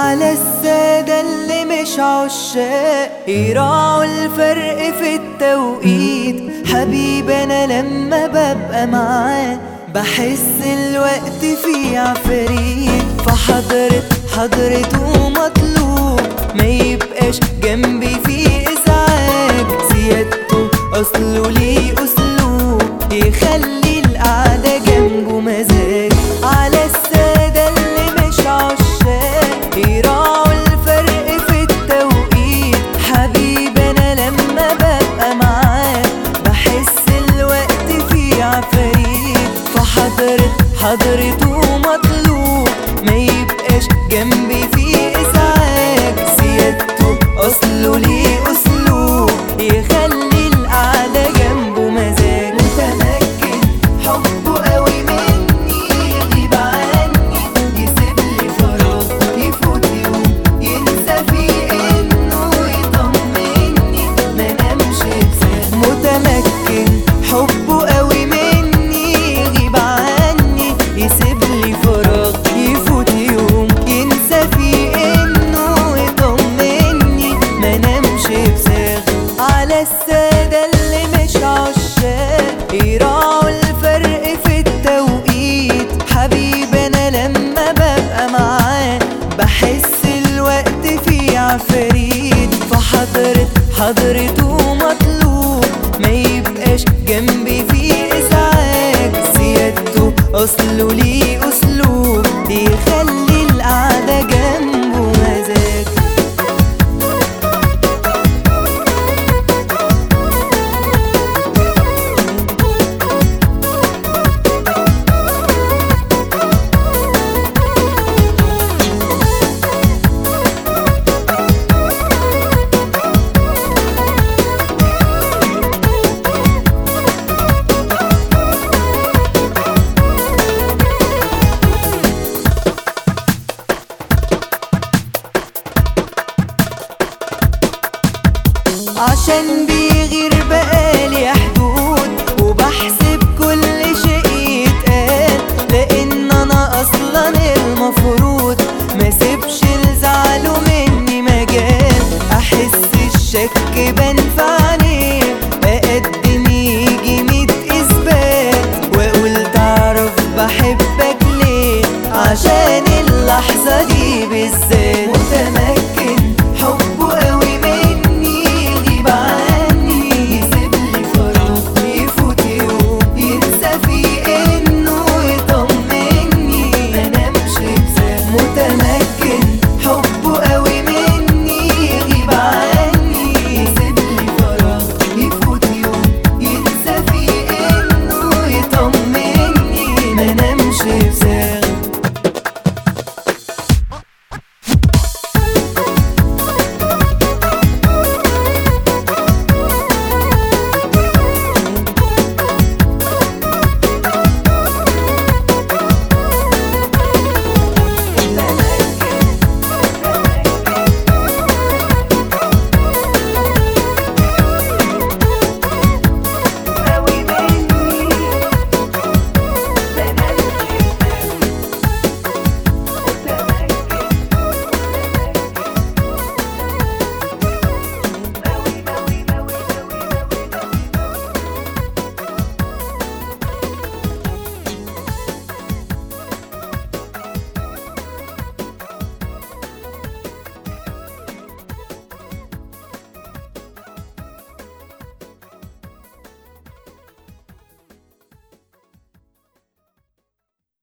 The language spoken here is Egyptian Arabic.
على السادة اللي مش عشاق يراعوا الفرق في التوقيت حبيب أنا لما ببقى معاه بحس الوقت فيه عفريت فحضرت حضرته مطلوب ما يبقاش جنبي فيه إزعاج زيادته أصله ليه أسلوب يخلي القعدة جنبه مزاج على السادة اللي مش عشاق يراعوا الفرق في التوقيت حبيب أنا لما ببقى معاه بحس الوقت فيه عفاريت فحضرت حضرته مطلوب ما يبقاش جنبي فيه إزعاج زيادته أصله ليه أسلوب يخلي القعدة جنبه مزاج متمكن حبه قوي مني يغيب عني يسيب لي فراغ يفوت يوم ينسى فيه انه يطمني ما نمشي بسهل متمكن حبه قوي مني يغيب عني يسيب لي فراغ يفوت يوم ينسى فيه انه يطمني ما نمشي بساغ على السادة اللي مش عشاق يراعوا الفرق في التوقيت حبيب انا لما ببقى معاه بحس الوقت فيه عفريت فحضرت حضرته مطلوب ما يبقاش جنبي فيه ازعاج زيادته اصله ليه